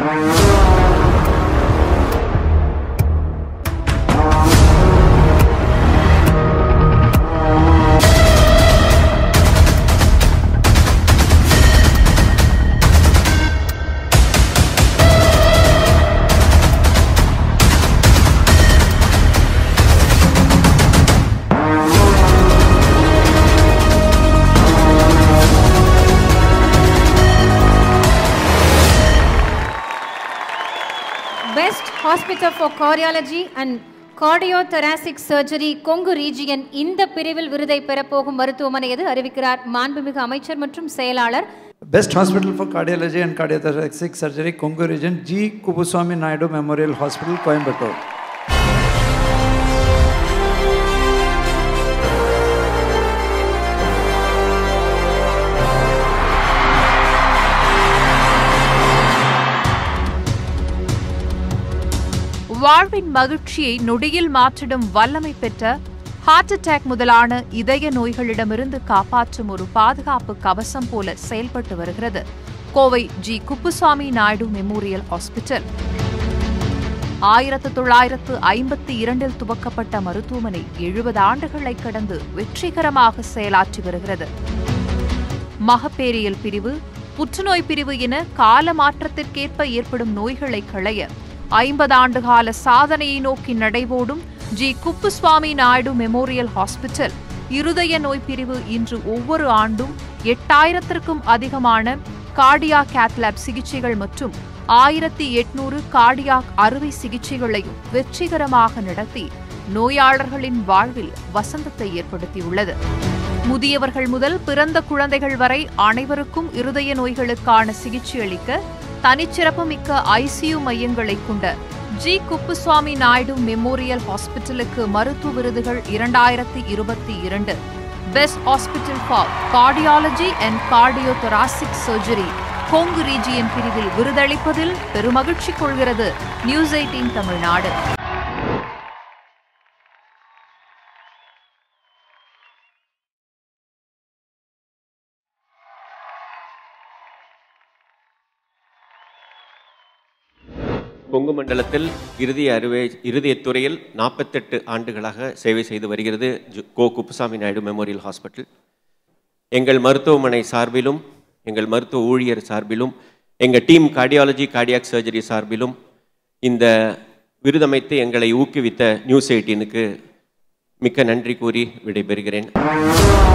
Best hospital for cardiology and cardiothoracic surgery Kongu region இந்த பிரிவில் விருதை பெறப்போகும் மருத்துவமனை எது அறிவிக்கிறார் மாண்புமிகு அமைச்சர் மற்றும் செயலாளர் Best Hospital for Cardiology and Cardiothoracic Surgery, Congo Region, G. Kubuswamy Naidu Memorial Hospital, Coimbatore. வாழ்வின் மகிழ்ச்சியை நொடியில் மாற்றிடும் வல்லமை பெற்ற ஹார்ட் அட்டாக் முதலான இதய நோய்களிடமிருந்து காப்பாற்றும் ஒரு பாதுகாப்பு கவசம் போல செயல்பட்டு வருகிறது Kovai G Kuppusamy Naidu memorial hospital ஆயிரத்து தொள்ளாயிரத்து ஐம்பத்தி இரண்டில் துவக்கப்பட்ட மருத்துவமனை எழுபது ஆண்டுகளை கடந்து வெற்றிகரமாக செயலாற்றி வருகிறது மகப்பேறியல் பிரிவு புற்றுநோய் பிரிவு என கால மாற்றத்திற்கேற்ப ஏற்படும் நோய்களை களைய ஐம்பது ஆண்டுகால சாதனையை நோக்கி நடைபோடும் G Kuppuswamy Naidu memorial hospital இருதய நோய் பிரிவு இன்று ஒவ்வொரு ஆண்டும் எட்டாயிரத்திற்கும் அதிகமான கார்டியாக் கேத்லாப் சிகிச்சைகள் மற்றும் ஆயிரத்தி எட்நூறு கார்டியாக் அறுவை சிகிச்சைகளையும் வெற்றிகரமாக நடத்தி நோயாளர்களின் வாழ்வில் வசந்தத்தை ஏற்படுத்தியுள்ளது முதியவர்கள் முதல் பிறந்த குழந்தைகள் வரை அனைவருக்கும் இருதய நோய்களுக்கான சிகிச்சை அளிக்க தனிச்சிறப்பு மிக்க ஐசியு மையங்களை கொண்ட ஜி குப்புசுவாமி நாயுடு மெமோரியல் ஹாஸ்பிட்டலுக்கு மருத்துவ விருதுகள் இரண்டாயிரத்தி இருபத்தி இரண்டு best hospital for cardiology and cardiothoracic surgery Kongu region பிரிவில் விருதளிப்பதில் பெருமகிழ்ச்சி கொள்கிறது நியூஸ் எயிட்டீன் தமிழ்நாடு கொங்கு மண்டலத்தில் இறுதி அறுவை இருதயத் துறையில் நாற்பத்தெட்டு ஆண்டுகளாக சேவை செய்து வருகிறது ஜு- கோ குப்புசாமி நாயுடு மெமோரியல் ஹாஸ்பிட்டல் எங்கள் மருத்துவமனை சார்பிலும் எங்கள் மருத்துவ ஊழியர் சார்பிலும் எங்கள் டீம் கார்டியாலஜி கார்டியாக் சர்ஜரி சார்பிலும் இந்த விருதமைத்து எங்களை ஊக்குவித்த நியூஸ் எயிட்டீனுக்கு மிக்க நன்றி கூறி விடைபெறுகிறேன்